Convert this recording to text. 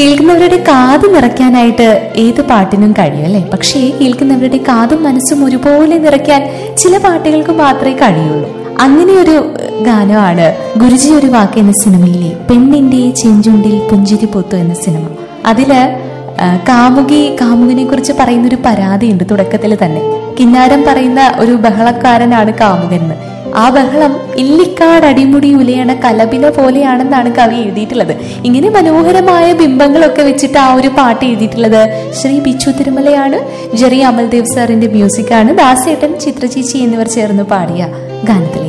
കേൾക്കുന്നവരുടെ കാത് നിറയ്ക്കാനായിട്ട് ഏത് പാട്ടിനും കഴിയും അല്ലെ പക്ഷേ കേൾക്കുന്നവരുടെ കാതും മനസ്സും ഒരുപോലെ നിറയ്ക്കാൻ ചില പാട്ടുകൾക്ക് മാത്രമേ കഴിയുള്ളൂ അങ്ങനെ ഒരു ഗാനമാണ് ഗുരുജി ഒരു വാക്ക് എന്ന സിനിമയിലെ പെണ്ണിന്റെ ചെഞ്ചുണ്ടിൽ പുഞ്ചിരി പൊത്തു എന്ന സിനിമ അതില് ആ, കാമുകി കാമുകനെ കുറിച്ച് പറയുന്ന ഒരു പരാതിയുണ്ട് തുടക്കത്തിൽ തന്നെ കിന്നാരം പറയുന്ന ഒരു ബഹളക്കാരനാണ് കാമുകൻ എന്ന് ആ ബഹളം ഇല്ലിക്കാട് അടിമുടി ഉലയണ കലപില പോലെയാണെന്നാണ് കവി എഴുതിയിട്ടുള്ളത് ഇങ്ങനെ മനോഹരമായ ബിംബങ്ങളൊക്കെ വെച്ചിട്ട് ആ ഒരു പാട്ട് എഴുതിയിട്ടുള്ളത് ശ്രീ ബിച്ചു തിരുമലയാണ് ജെറി അമൽദേവ് സാറിന്റെ മ്യൂസിക്കാണ് ദാസേട്ടൻ ചിത്രചേച്ചി എന്നിവർ ചേർന്ന് പാടിയ ഗാനത്തിൽ